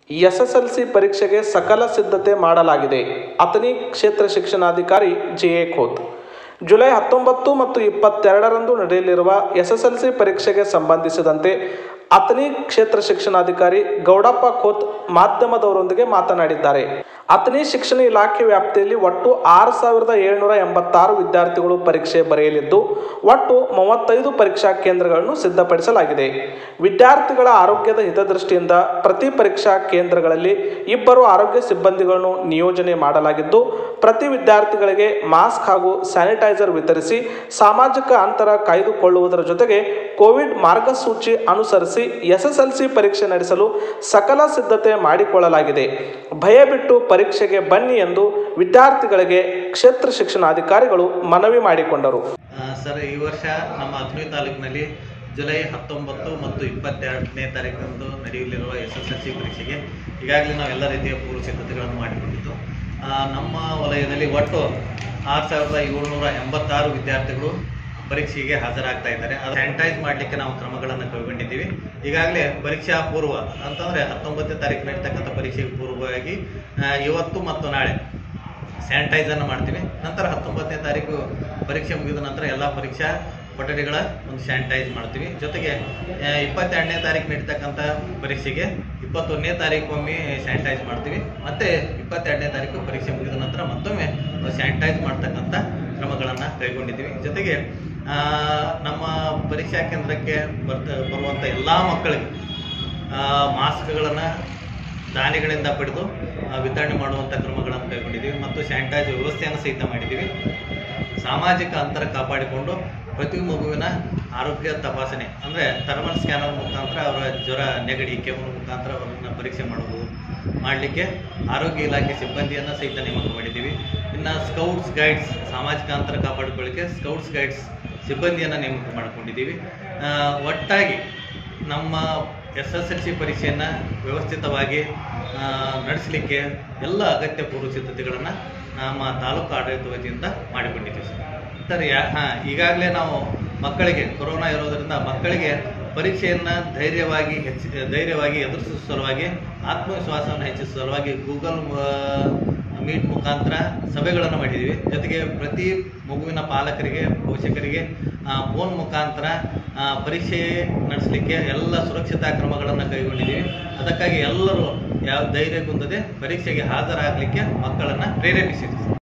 SSLC ಪರೀಕ್ಷೆಗೆ ಸಕಲ ಸಿದ್ಧತೆ ಮಾಡಲಾಗಿದೆ ಅಥಣಿ ಕ್ಷೇತ್ರ ಶಿಕ್ಷಣಾಧಿಕಾರಿ ಜೆ ಎ ಖೋತ್ ಜುಲೈ ಹತ್ತೊಂಬತ್ತು ಮತ್ತು ಇಪ್ಪತ್ತೆರಡರಂದು ನಡೆಯಲಿರುವ ಎಸ್ಎಸ್ಎಲ್ಸಿ ಪರೀಕ್ಷೆಗೆ ಸಂಬಂಧಿಸಿದಂತೆ ಅಥಣಿ ಕ್ಷೇತ್ರ ಶಿಕ್ಷಣಾಧಿಕಾರಿ ಗೌಡಪ್ಪ ಖೋತ್ ಮಾಧ್ಯಮದವರೊಂದಿಗೆ ಮಾತನಾಡಿದ್ದಾರೆ ಅಥಣಿ ಶಿಕ್ಷಣ ಇಲಾಖೆ ವ್ಯಾಪ್ತಿಯಲ್ಲಿ ಒಟ್ಟು ಆರು ಸಾವಿರದ ಏಳ್ನೂರ ಎಂಬತ್ತಾರು ವಿದ್ಯಾರ್ಥಿಗಳು ಪರೀಕ್ಷೆ ಬರೆಯಲಿದ್ದು ಒಟ್ಟು ಮೂವತ್ತೈದು ಪರೀಕ್ಷಾ ಕೇಂದ್ರಗಳನ್ನು ಸಿದ್ಧಪಡಿಸಲಾಗಿದೆ ವಿದ್ಯಾರ್ಥಿಗಳ ಆರೋಗ್ಯದ ಹಿತದೃಷ್ಟಿಯಿಂದ ಪ್ರತಿ ಪರೀಕ್ಷಾ ಕೇಂದ್ರಗಳಲ್ಲಿ ಇಬ್ಬರು ಆರೋಗ್ಯ ಸಿಬ್ಬಂದಿಗಳನ್ನು ನಿಯೋಜನೆ ಮಾಡಲಾಗಿದ್ದು ಪ್ರತಿ ವಿದ್ಯಾರ್ಥಿಗಳಿಗೆ ಮಾಸ್ಕ್ ಹಾಗೂ ಸ್ಯಾನಿಟೈಸರ್ ವಿತರಿಸಿ ಸಾಮಾಜಿಕ ಅಂತರ ಕಾಯ್ದುಕೊಳ್ಳುವುದರ ಜೊತೆಗೆ ಕೋವಿಡ್ ಮಾರ್ಗಸೂಚಿ ಅನುಸರಿಸಿ ಎಸ್ಎಸ್ಎಲ್ಸಿ ಪರೀಕ್ಷೆ ನಡೆಸಲು ಸಕಲ ಸಿದ್ಧತೆ ಮಾಡಿಕೊಳ್ಳಲಾಗಿದೆ ಭಯ ಬಿಟ್ಟು ಪರೀಕ್ಷೆಗೆ ಬನ್ನಿ ಎಂದು ವಿದ್ಯಾರ್ಥಿಗಳಿಗೆ ಕ್ಷೇತ್ರ ಶಿಕ್ಷಣಾಧಿಕಾರಿಗಳು ಮನವಿ ಮಾಡಿಕೊಂಡರು ಆ, ಸರ್ ಈ ವರ್ಷ ನಮ್ಮ ಅಥಣಿ ತಾಲೂಕಿನಲ್ಲಿ ಜುಲೈ ಹತ್ತೊಂಬತ್ತು ಮತ್ತು ಇಪ್ಪತ್ತೆರಡನೇ ತಾರೀಕಂದು ನಡೆಯಲಿರುವ ಎಸ್ ಎಸ್ ಎಲ್ ಸಿ ಪರೀಕ್ಷೆಗೆ ಈಗಾಗಲೇ ನಾವು ಎಲ್ಲ ರೀತಿಯ ಪೂರ್ವ ಸಿದ್ಧತೆಗಳನ್ನು ಮಾಡಿಕೊಂಡಿದ್ದು ಆ, ನಮ್ಮ ವಲಯದಲ್ಲಿ ಒಟ್ಟು ಆರು ಸಾವಿರದ ಏಳ್ನೂರ ಎಂಬತ್ತಾರು ವಿದ್ಯಾರ್ಥಿಗಳು ಪರೀಕ್ಷೆಗೆ ಹಾಜರಾಗ್ತಾ ಇದ್ದಾರೆ ಅದು ಸ್ಯಾನಿಟೈಸ್ ಮಾಡಲಿಕ್ಕೆ ನಾವು ಕ್ರಮಗಳನ್ನು ಕೈಗೊಂಡಿದ್ದೀವಿ ಈಗಾಗಲೇ ಪರೀಕ್ಷಾ ಪೂರ್ವ ಅಂತಂದರೆ ಹತ್ತೊಂಬತ್ತನೇ ತಾರೀಕು ನಡೀತಕ್ಕಂಥ ಪರೀಕ್ಷೆಗೆ ಪೂರ್ವವಾಗಿ ಆ, ಇವತ್ತು ಮತ್ತು ನಾಳೆ ಸ್ಯಾನಿಟೈಸರ್ನ ಮಾಡ್ತೀವಿ ನಂತರ ಹತ್ತೊಂಬತ್ತನೇ ತಾರೀಕು ಪರೀಕ್ಷೆ ಮುಗಿದ ನಂತರ ಎಲ್ಲ ಪರೀಕ್ಷಾ ಕೊಠಡಿಗಳ ಒಂದು ಸ್ಯಾನಿಟೈಸ್ ಮಾಡ್ತೀವಿ ಜೊತೆಗೆ ಆ, ಇಪ್ಪತ್ತೆರಡನೇ ತಾರೀಕು ನಡೀತಕ್ಕಂಥ ಪರೀಕ್ಷೆಗೆ ಇಪ್ಪತ್ತೊಂದನೇ ತಾರೀಕು ಒಮ್ಮೆ ಸ್ಯಾನಿಟೈಸ್ ಮಾಡ್ತೀವಿ ಮತ್ತೆ ಇಪ್ಪತ್ತೆರಡನೇ ತಾರೀಕು ಪರೀಕ್ಷೆ ಮುಗಿದ ನಂತರ ಮತ್ತೊಮ್ಮೆ ಸ್ಯಾನಿಟೈಸ್ ಮಾಡ್ತಕ್ಕಂಥ ಕ್ರಮಗಳನ್ನು ಕೈಗೊಂಡಿದ್ದೀವಿ ಜೊತೆಗೆ ಆ, ನಮ್ಮ ಪರೀಕ್ಷಾ ಕೇಂದ್ರಕ್ಕೆ ಬರ್ತ ಬರುವಂಥ ಎಲ್ಲ ಮಕ್ಕಳಿಗೆ ಮಾಸ್ಕ್ಗಳನ್ನು ದಾನಿಗಳಿಂದ ಪಡೆದು ಆ, ವಿತರಣೆ ಮಾಡುವಂಥ ಕ್ರಮಗಳನ್ನು ಕೈಗೊಂಡಿದ್ದೀವಿ ಮತ್ತು ಸ್ಯಾನಿಟೈಸ್ ವ್ಯವಸ್ಥೆಯನ್ನು ಸಹಿತ ಮಾಡಿದ್ದೀವಿ ಸಾಮಾಜಿಕ ಅಂತರ ಕಾಪಾಡಿಕೊಂಡು ಪ್ರತಿ ಮಗುವಿನ ಆರೋಗ್ಯ ತಪಾಸಣೆ ಅಂದರೆ ಥರ್ಮಲ್ ಸ್ಕ್ಯಾನರ್ ಮುಖಾಂತರ ಅವರ ಜ್ವರ ನೆಗಡಿ ಕೆಮ್ಮು ಮುಖಾಂತರ ಅವರನ್ನು ಪರೀಕ್ಷೆ ಮಾಡಬಹುದು ಮಾಡಲಿಕ್ಕೆ ಆರೋಗ್ಯ ಇಲಾಖೆ ಸಿಬ್ಬಂದಿಯನ್ನು ಸಹಿತ ನೇಮಕ ಮಾಡಿದ್ದೀವಿ ಇನ್ನು ಸ್ಕೌಟ್ಸ್ ಗೈಡ್ಸ್ ಸಾಮಾಜಿಕ ಅಂತರ ಕಾಪಾಡಿಕೊಳ್ಳಿಕ್ಕೆ ಸ್ಕೌಟ್ಸ್ ಗೈಡ್ಸ್ ಸಿಬ್ಬಂದಿಯನ್ನು ನೇಮಕ ಮಾಡಿಕೊಂಡಿದ್ದೀವಿ ಆ, ಒಟ್ಟಾಗಿ ನಮ್ಮ ಎಸ್ ಎಸ್ ಎಲ್ ಸಿ ಪರೀಕ್ಷೆಯನ್ನು ವ್ಯವಸ್ಥಿತವಾಗಿ ಆ, ನಡೆಸಲಿಕ್ಕೆ ಎಲ್ಲ ಅಗತ್ಯ ಪೂರ್ವ ಸಿದ್ಧತೆಗಳನ್ನು ನಮ್ಮ ತಾಲೂಕು ಆಡಳಿತ ವತಿಯಿಂದ ಮಾಡಿಕೊಂಡಿದ್ದೀವಿ ಸರ್ ಸರ್ ಯಾ ಹಾಂ ಈಗಾಗಲೇ ನಾವು ಮಕ್ಕಳಿಗೆ ಕೊರೋನಾ ಇರೋದರಿಂದ ಮಕ್ಕಳಿಗೆ ಪರೀಕ್ಷೆಯನ್ನು ಧೈರ್ಯವಾಗಿ ಹೆಚ್ಚಿ ಧೈರ್ಯವಾಗಿ ಎದುರಿಸುವ ಸಲುವಾಗಿ ಆತ್ಮವಿಶ್ವಾಸವನ್ನು ಹೆಚ್ಚಿಸುವ ಸಲುವಾಗಿ ಗೂಗಲ್ ಮೀಟ್ ಮುಖಾಂತರ ಸಭೆಗಳನ್ನು ಮಾಡಿದ್ದೀವಿ ಜೊತೆಗೆ ಪ್ರತಿ ಮಗುವಿನ ಪಾಲಕರಿಗೆ ಪೋಷಕರಿಗೆ ಫೋನ್ ಮುಖಾಂತರ ಆ, ಪರೀಕ್ಷೆ ನಡೆಸಲಿಕ್ಕೆ ಎಲ್ಲ ಸುರಕ್ಷತಾ ಕ್ರಮಗಳನ್ನು ಕೈಗೊಂಡಿದ್ದೀವಿ ಅದಕ್ಕಾಗಿ ಎಲ್ಲರೂ ಯಾವ ಧೈರ್ಯ ಕುಂದದೆ ಪರೀಕ್ಷೆಗೆ ಹಾಜರಾಗಲಿಕ್ಕೆ ಮಕ್ಕಳನ್ನು ಪ್ರೇರೇಪಿಸಿದ್ದೀವಿ